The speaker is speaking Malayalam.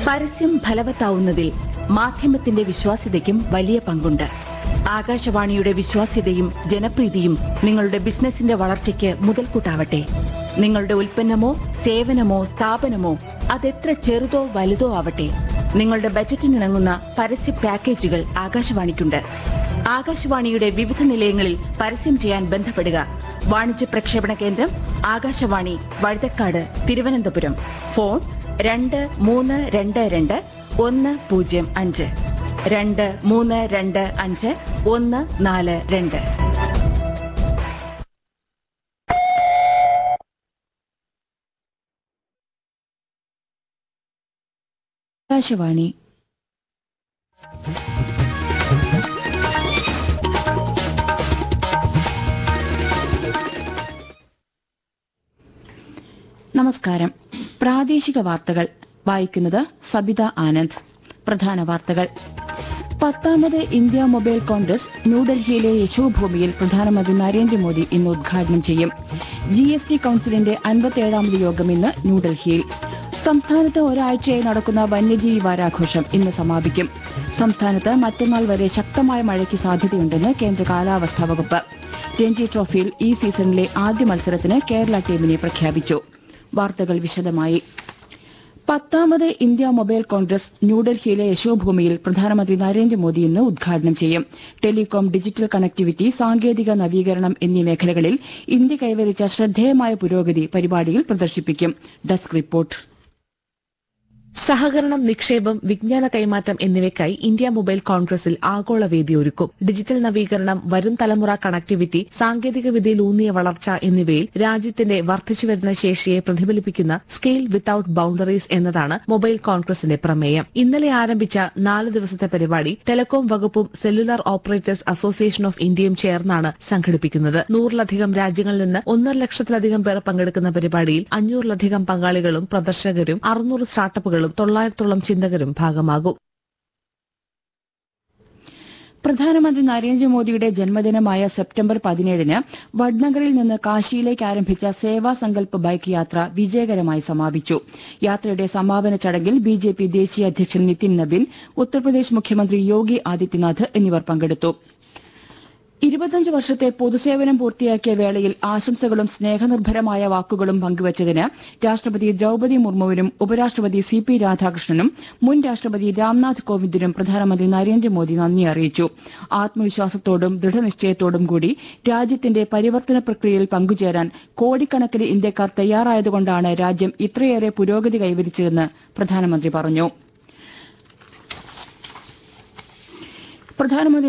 പരസ്യം ഫലവത്താവുന്നതിൽ മാധ്യമത്തിന്റെ വിശ്വാസ്യതയ്ക്കും വലിയ പങ്കുണ്ട് ആകാശവാണിയുടെ വിശ്വാസ്യതയും ജനപ്രീതിയും നിങ്ങളുടെ ബിസിനസിന്റെ വളർച്ചയ്ക്ക് മുതൽക്കൂട്ടാവട്ടെ നിങ്ങളുടെ ഉൽപ്പന്നമോ സേവനമോ സ്ഥാപനമോ അതെത്ര ചെറുതോ വലുതോ ആവട്ടെ നിങ്ങളുടെ ബജറ്റിനിണങ്ങുന്ന പരസ്യ പാക്കേജുകൾ ആകാശവാണിക്കുണ്ട് ആകാശവാണിയുടെ വിവിധ നിലയങ്ങളിൽ പരസ്യം ചെയ്യാൻ ബന്ധപ്പെടുക വാണിജ്യ പ്രക്ഷേപണ കേന്ദ്രം ആകാശവാണി വഴുതക്കാട് തിരുവനന്തപുരം ഫോൺ രണ്ട് മൂന്ന് രണ്ട് രണ്ട് ഒന്ന് പൂജ്യം അഞ്ച് രണ്ട് മൂന്ന് രണ്ട് അഞ്ച് ഒന്ന് നാല് രണ്ട് ആകാശവാണി നമസ്കാരം പ്രാദേശിക വാർത്തകൾ വായിക്കുന്നത് സബിത ആനന്ദ് പ്രധാന വാർത്തകൾ പത്താമത് ഇന്ത്യ മൊബൈൽ കോൺഗ്രസ് ന്യൂഡൽഹിയിലെ യശോഭൂമിയിൽ പ്രധാനമന്ത്രി നരേന്ദ്രമോദി ഇന്ന് ഉദ്ഘാടനം ചെയ്യും ജി എസ് ടി കൌൺസിലിന്റെ അൻപത്തിയേഴാമത് യോഗം ഇന്ന് ന്യൂഡൽഹിയിൽ സംസ്ഥാനത്ത് ഒരാഴ്ചയായി നടക്കുന്ന വന്യജീവി വാരാഘോഷം ഇന്ന് സമാപിക്കും സംസ്ഥാനത്ത് മറ്റന്നാൾ വരെ ശക്തമായ മഴയ്ക്ക് സാധ്യതയുണ്ടെന്ന് കേന്ദ്ര കാലാവസ്ഥാ വകുപ്പ് രഞ്ജി ട്രോഫിയിൽ ഈ സീസണിലെ ആദ്യ മത്സരത്തിന് കേരള ടീമിനെ പ്രഖ്യാപിച്ചു വാർത്തകൾ വിശദമായി പത്താമത് ഇന്ത്യ മൊബൈൽ കോൺഗ്രസ് ന്യൂഡൽഹിയിലെ യശോഭൂമിയിൽ പ്രധാനമന്ത്രി നരേന്ദ്രമോദി ഇന്ന് ഉദ്ഘാടനം ചെയ്യും ടെലികോം ഡിജിറ്റൽ കണക്ടിവിറ്റി സാങ്കേതിക നവീകരണം എന്നീ മേഖലകളിൽ ഇന്ത്യ കൈവരിച്ച ശ്രദ്ധേയമായ പുരോഗതി പരിപാടിയിൽ പ്രദർശിപ്പിക്കും ഡെസ്ക് റിപ്പോർട്ട് സഹകരണം നിക്ഷേപം വിജ്ഞാന കൈമാറ്റം എന്നിവയ്ക്കായി ഇന്ത്യ മൊബൈൽ കോൺഗ്രസിൽ ആഗോള വേദി ഒരുക്കും ഡിജിറ്റൽ നവീകരണം വരും തലമുറ കണക്ടിവിറ്റി സാങ്കേതിക വിദ്യയിലൂന്നിയ വളർച്ച എന്നിവയിൽ രാജ്യത്തിന്റെ വർദ്ധിച്ചുവരുന്ന ശേഷിയെ പ്രതിഫലിപ്പിക്കുന്ന സ്കെയിൽ വിത്തൌട്ട് ബൌണ്ടറീസ് എന്നതാണ് മൊബൈൽ കോൺഗ്രസിന്റെ പ്രമേയം ഇന്നലെ ആരംഭിച്ച നാല് ദിവസത്തെ പരിപാടി ടെലികോം വകുപ്പും സെല്ലുലാർ ഓപ്പറേറ്റേഴ്സ് അസോസിയേഷൻ ഓഫ് ഇന്ത്യയും ചേർന്നാണ് സംഘടിപ്പിക്കുന്നത് നൂറിലധികം രാജ്യങ്ങളിൽ നിന്ന് ഒന്നര ലക്ഷത്തിലധികം പേർ പങ്കെടുക്കുന്ന പരിപാടിയിൽ അഞ്ഞൂറിലധികം പങ്കാളികളും പ്രദർശകരും അറുന്നൂറ് സ്റ്റാർട്ടപ്പുകളും തൊള്ളായിരത്തോളം ചിന്തകരും ഭാഗമാകും പ്രധാനമന്ത്രി നരേന്ദ്രമോദിയുടെ ജന്മദിനമായ സെപ്റ്റംബർ പതിനേഴിന് വഡ്നഗറിൽ നിന്ന് കാശിയിലേക്ക് ആരംഭിച്ച സേവാ സങ്കല്പ് ബൈക്ക് യാത്ര വിജയകരമായി സമാപിച്ചു യാത്രയുടെ സമാപന ചടങ്ങിൽ ബി ജെ പി ദേശീയ അധ്യക്ഷൻ നിതിൻ നബിൻ ഉത്തർപ്രദേശ് മുഖ്യമന്ത്രി യോഗി ആദിത്യനാഥ് എന്നിവർ പങ്കെടുത്തു ഇരുപത്തഞ്ച് വർഷത്തെ പൊതുസേവനം പൂർത്തിയാക്കിയ വേളയിൽ ആശംസകളും സ്നേഹനിർഭരമായ വാക്കുകളും പങ്കുവച്ചതിന് രാഷ്ട്രപതി ദ്രൌപതി മുർമുവിനും ഉപരാഷ്ട്രപതി സി പി രാധാകൃഷ്ണനും മുൻ രാഷ്ട്രപതി രാംനാഥ് കോവിന്ദിനും പ്രധാനമന്ത്രി നരേന്ദ്രമോദി നന്ദി അറിയിച്ചു ആത്മവിശ്വാസത്തോടും ദൃഢനിശ്ചയത്തോടും കൂടി രാജ്യത്തിന്റെ പരിവർത്തന പ്രക്രിയയിൽ പങ്കുചേരാൻ കോടിക്കണക്കിന് ഇന്ത്യക്കാർ തയ്യാറായതുകൊണ്ടാണ് രാജ്യം ഇത്രയേറെ പുരോഗതി കൈവരിച്ചതെന്ന് പ്രധാനമന്ത്രി പറഞ്ഞു പ്രധാനമന്ത്രി